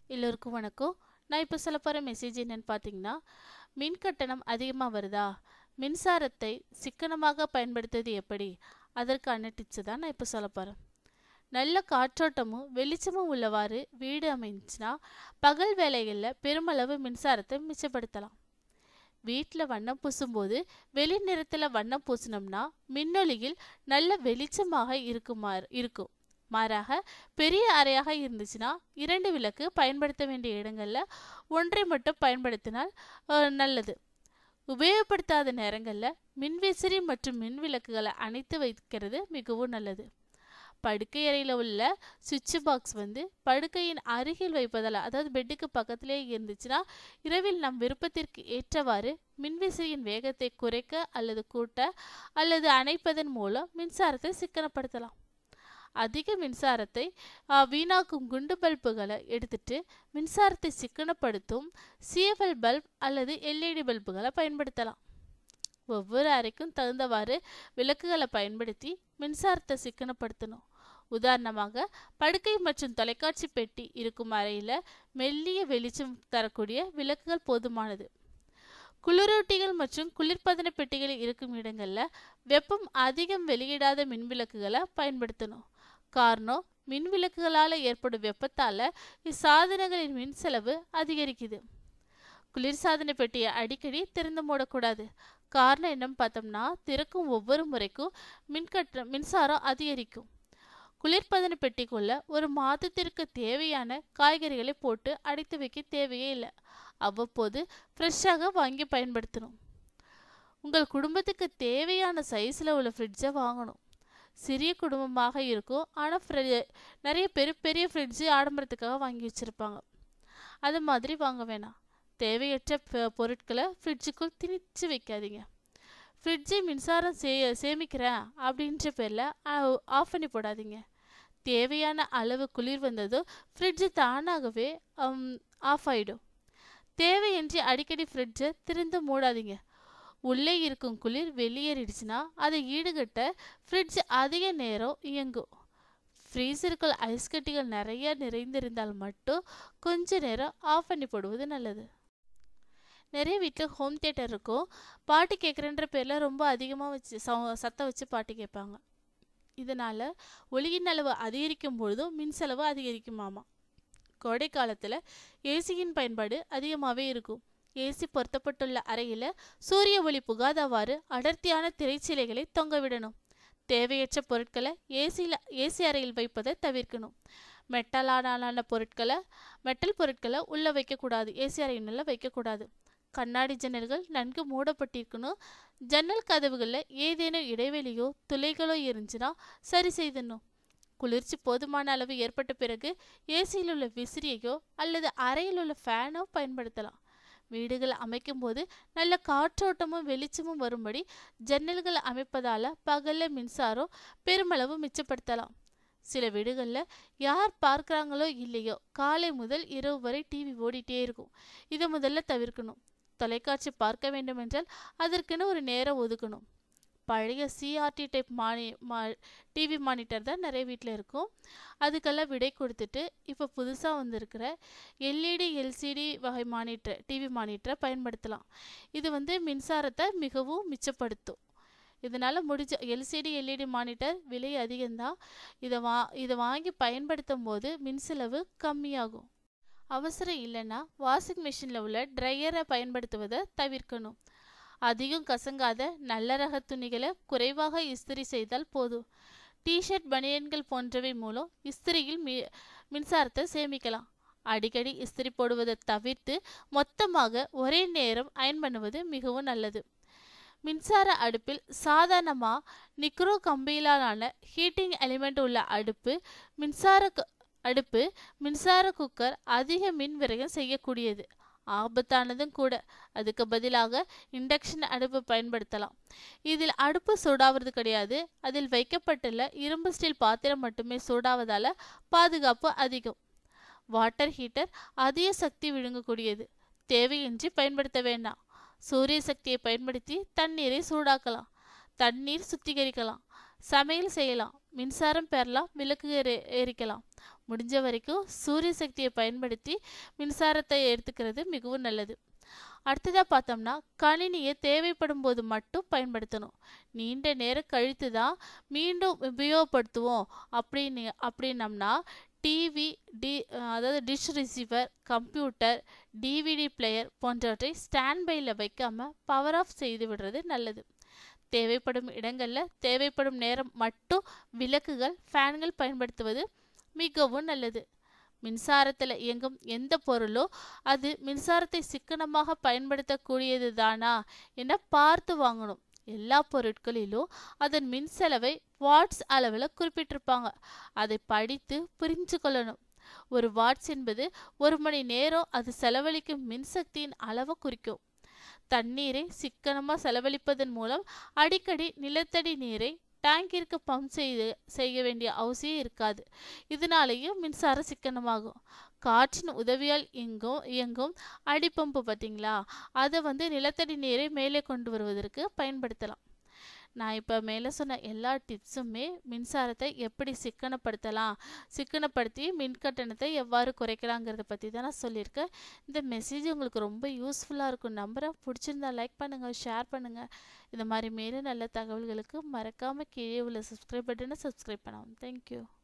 எல்லோருக்கும் வணக்கம் நான் இப்போ சொல்ல போகிற மெசேஜ் என்னன்னு பார்த்தீங்கன்னா மின் கட்டணம் அதிகமாக வருதா மின்சாரத்தை சிக்கனமாக பயன்படுத்துவது எப்படி அதற்கான டிப்ஸு தான் நான் இப்போ சொல்ல போகிறேன் நல்ல காற்றோட்டமும் வெளிச்சமும் உள்ளவாறு வீடு அமைஞ்சுன்னா பகல் வேளைகளில் பெருமளவு மின்சாரத்தை மிச்சப்படுத்தலாம் வீட்டில் வண்ணம் பூசும்போது வெளி நிறத்தில் வண்ணம் பூசினோம்னா மின்னொளியில் நல்ல வெளிச்சமாக இருக்குமாறு இருக்கும் மாறாக பெரிய அறையாக இருந்துச்சுன்னா இரண்டு விளக்கு பயன்படுத்த வேண்டிய இடங்களில் ஒன்றை மட்டும் பயன்படுத்தினால் அஹ், நல்லது உபயோகப்படுத்தாத நேரங்களில் மின்விசிறி மற்றும் மின் விளக்குகளை அணைத்து வைக்கிறது மிகவும் நல்லது படுக்கை அறையில் உள்ள சுவிட்ச் பாக்ஸ் வந்து படுக்கையின் அருகில் வைப்பதால் அதாவது பெட்டுக்கு பக்கத்திலே இருந்துச்சுன்னா இரவில் நம் விருப்பத்திற்கு ஏற்றவாறு மின்விசிறியின் வேகத்தை குறைக்க அல்லது கூட்ட அல்லது அணைப்பதன் மூலம் மின்சாரத்தை சிக்கனப்படுத்தலாம் அதிக மின்சாரத்தை ஆ, வீணாக்கும் குண்டு பல்புகளை எடுத்துட்டு மின்சாரத்தை சிக்கனப்படுத்தும் சிஎஃப்எல் பல்ப் அல்லது எல்இடி பல்புகளை பயன்படுத்தலாம் ஒவ்வொரு அறைக்கும் தகுந்தவாறு விளக்குகளை பயன்படுத்தி மின்சாரத்தை சிக்கனப்படுத்தணும் உதாரணமாக படுக்கை மற்றும் தொலைக்காட்சி பெட்டி இருக்கும் அறையில் மெல்லிய வெளிச்சம் தரக்கூடிய விளக்குகள் போதுமானது குளிரூட்டிகள் மற்றும் குளிர்பதன பெட்டிகள் இருக்கும் இடங்களில் வெப்பம் அதிகம் வெளியிடாத மின்விளக்குகளை பயன்படுத்தணும் காரணம் மின் விளக்குகளால் ஏற்படும் வெப்பத்தால் இச்சாதனங்களின் மின் செலவு அதிகரிக்குது குளிர்சாதன பெட்டியை அடிக்கடி திறந்து மூடக்கூடாது காரணம் என்னன்னு பார்த்தோம்னா திறக்கும் ஒவ்வொரு முறைக்கும் மின்கட்ட மின்சாரம் அதிகரிக்கும் குளிர்பதன பெட்டிக்குள்ள ஒரு மாதத்திற்கு தேவையான காய்கறிகளை போட்டு அடைத்து வைக்க தேவையே இல்லை அவ்வப்போது ஃப்ரெஷ்ஷாக வாங்கி பயன்படுத்தணும் உங்கள் குடும்பத்துக்கு தேவையான சைஸில் உள்ள ஃப்ரிட்ஜை வாங்கணும் சிறிய குடும்பமாக இருக்கும் ஆனால் ஃப்ரி நிறைய பெரிய பெரிய ஃப்ரிட்ஜு ஆடம்பரத்துக்காக வாங்கி வச்சுருப்பாங்க அது மாதிரி வாங்க வேணாம் தேவையற்ற ப- பொருட்களை ஃப்ரிட்ஜுக்குள் திணிச்சு வைக்காதீங்க ஃப்ரிட்ஜை மின்சாரம் சே சேமிக்கிறேன் அப்படின்ற பேரில் ஆஃப் பண்ணி போடாதீங்க தேவையான அளவு குளிர் வந்ததும் ஃப்ரிட்ஜு தானாகவே ஆஃப் ஆகிடும் தேவையின்றி அடிக்கடி ஃப்ரிட்ஜை திறந்து மூடாதீங்க உள்ளே இருக்கும் குளிர் வெளியேறிடுச்சுன்னா அதை ஈடுகட்ட ஃப்ரிட்ஜ் அதிக நேரம் இயங்கும் ஃப்ரீசருக்குள் ஐஸ் கட்டிகள் நிறைய நிறைந்திருந்தால் மட்டும் கொஞ்ச நேரம் ஆஃப் பண்ணி போடுவது நல்லது நிறைய வீட்டில் ஹோம் தியேட்டர் இருக்கும் பாட்டு கேட்குறன்ற பேரில் ரொம்ப அதிகமாக வச்சு சவு- சத்தம் வச்சு பாட்டு கேட்பாங்க இதனால் ஒளியின் அளவு அதிகரிக்கும் பொழுதும் மின் செலவு அதிகரிக்குமாமா கோடை காலத்தில் ஏசியின் பயன்பாடு அதிகமாகவே இருக்கும் ஏசி பொருத்தப்பட்டுள்ள அறையில் சூரிய ஒளி புகாதவாறு அடர்த்தியான திரைச்சீலைகளை தொங்கவிடணும் தேவையற்ற பொருட்களை ஏசியில் ஏசி அறையில் வைப்பதை தவிர்க்கணும் மெட்டலான பொருட்களை மெட்டல் பொருட்களை உள்ளே வைக்கக்கூடாது ஏசி அறையினுள்ள வைக்கக்கூடாது கண்ணாடி ஜன்னல்கள் நன்கு மூடப்பட்டிருக்கணும் ஜன்னல் கதவுகளில் ஏதேனும் இடைவெளியோ துளைகளோ இருந்துச்சுன்னா சரி செய்தணும் குளிர்ச்சி போதுமான அளவு ஏற்பட்ட பிறகு ஏசியில் உள்ள விசிறியையோ அல்லது அறையில் உள்ள ஃபேனோ பயன்படுத்தலாம் வீடுகள் அமைக்கும்போது நல்ல காற்றோட்டமும் வெளிச்சமும் வரும்படி ஜன்னல்கள் அமைப்பதால் பகலில் மின்சாரம் பெருமளவு மிச்சப்படுத்தலாம் சில வீடுகளில் யார் பார்க்குறாங்களோ இல்லையோ காலை முதல் இரவு வரை டிவி ஓடிட்டே இருக்கும் இதை முதல்ல தவிர்க்கணும் தொலைக்காட்சி பார்க்க வேண்டுமென்றால் அதற்குன்னு ஒரு நேரம் ஒதுக்கணும் பழைய சிஆர்டி டைப் மானி மா டிவி மானிட்டர் தான் நிறைய வீட்டில் இருக்கும் அதுக்கெல்லாம் விடை கொடுத்துட்டு இப்போ புதுசாக வந்திருக்கிற எல்இடி எல்சிடி வகை மானிட்டர் டிவி மானிட்டரை பயன்படுத்தலாம் இது வந்து மின்சாரத்தை மிகவும் மிச்சப்படுத்தும் இதனால் முடிஞ்ச எல்சிடி எல்இடி மானிட்டர் விலை அதிகம்தான் இதை வா இதை வாங்கி பயன்படுத்தும் போது மின்செலவு கம்மியாகும் அவசரம் இல்லைன்னா வாஷிங் மிஷினில் உள்ள ட்ரையரை பயன்படுத்துவதை தவிர்க்கணும் அதிகம் கசங்காத நல்ல ரக துணிகளை குறைவாக இஸ்திரி செய்தால் போதும் டிஷர்ட் பனியன்கள் போன்றவை மூலம் இஸ்திரியில் மி மின்சாரத்தை சேமிக்கலாம் அடிக்கடி இஸ்திரி போடுவதை தவிர்த்து மொத்தமாக ஒரே நேரம் அயன் பண்ணுவது மிகவும் நல்லது மின்சார அடுப்பில் சாதாரணமாக நிக்ரோ கம்பியிலான ஹீட்டிங் எலிமெண்ட் உள்ள அடுப்பு மின்சார கு- அடுப்பு மின்சார குக்கர் அதிக மின் விரயம் செய்யக்கூடியது ஆபத்தானதும் கூட அதுக்கு பதிலாக இண்டக்ஷன் அடுப்பு பயன்படுத்தலாம் இதில் அடுப்பு சூடாவது கிடையாது அதில் வைக்கப்பட்டுள்ள இரும்பு ஸ்டீல் பாத்திரம் மட்டுமே சூடாவதால் பாதுகாப்பு அதிகம் வாட்டர் ஹீட்டர் அதிக சக்தி விழுங்கக்கூடியது தேவையின்றி பயன்படுத்த வேண்டாம் சூரிய சக்தியை பயன்படுத்தி தண்ணீரை சூடாக்கலாம் தண்ணீர் சுத்திகரிக்கலாம் சமையல் செய்யலாம் மின்சாரம் பெறலாம் விளக்கு எரி எரிக்கலாம் முடிஞ்ச வரைக்கும் சூரிய சக்தியை பயன்படுத்தி மின்சாரத்தை எடுத்துக்கிறது மிகவும் நல்லது அடுத்ததாக பார்த்தோம்னா கணினியை தேவைப்படும் போது மட்டும் பயன்படுத்தணும் நீண்ட நேரம் கழித்து தான் மீண்டும் உபயோகப்படுத்துவோம் அப்படின்னு அப்படின்னம்னா டிவி டி அதாவது dish receiver computer DVD player போன்றவற்றை ஸ்டாண்ட் பையில் வைக்காமல் பவர் ஆஃப் செய்து விடுறது நல்லது தேவைப்படும் இடங்களில் தேவைப்படும் நேரம் மட்டும் விளக்குகள் ஃபேன்கள் பயன்படுத்துவது மிகவும் நல்லது மின்சாரத்தில் இயங்கும் எந்த பொருளோ அது மின்சாரத்தை சிக்கனமாக பயன்படுத்தக்கூடியது தானா என பார்த்து வாங்கணும் எல்லா பொருட்களிலும் அதன் மின் செலவை வாட்ஸ் அளவில் குறிப்பிட்டிருப்பாங்க அதை படித்து புரிஞ்சு கொள்ளணும் ஒரு வாட்ஸ் என்பது ஒரு மணி நேரம் அது செலவழிக்கும் மின்சக்தியின் அளவை குறிக்கும் தண்ணீரை சிக்கனமாக செலவழிப்பதன் மூலம் அடிக்கடி நிலத்தடி நீரை டேங்கிற்கு பம்ப் செய்து செய்ய வேண்டிய அவசியம் இருக்காது இதனாலேயும் மின்சார சிக்கனமாகும் காற்றின் உதவியால் இயங்கும் இயங்கும் அடிப்பம்பு பார்த்தீங்களா அதை வந்து நிலத்தடி நீரை மேலே கொண்டு வருவதற்கு பயன்படுத்தலாம் நான் இப்போ மேலே சொன்ன எல்லா டிப்ஸுமே மின்சாரத்தை எப்படி சிக்கனப்படுத்தலாம் சிக்கனப்படுத்தி மின் கட்டணத்தை எவ்வாறு குறைக்கலாங்கிறத பற்றி தான் நான் சொல்லியிருக்கேன் இந்த மெசேஜ் உங்களுக்கு ரொம்ப யூஸ்ஃபுல்லாக இருக்கும் நம்புகிறேன் பிடிச்சிருந்தா லைக் பண்ணுங்கள் ஷேர் பண்ணுங்கள் இந்த மாதிரி மேலும் நல்ல தகவல்களுக்கு மறக்காமல் கீழே உள்ள சப்ஸ்கிரைப் பட்டனை சப்ஸ்கிரைப் பண்ணலாம் தேங்க்யூ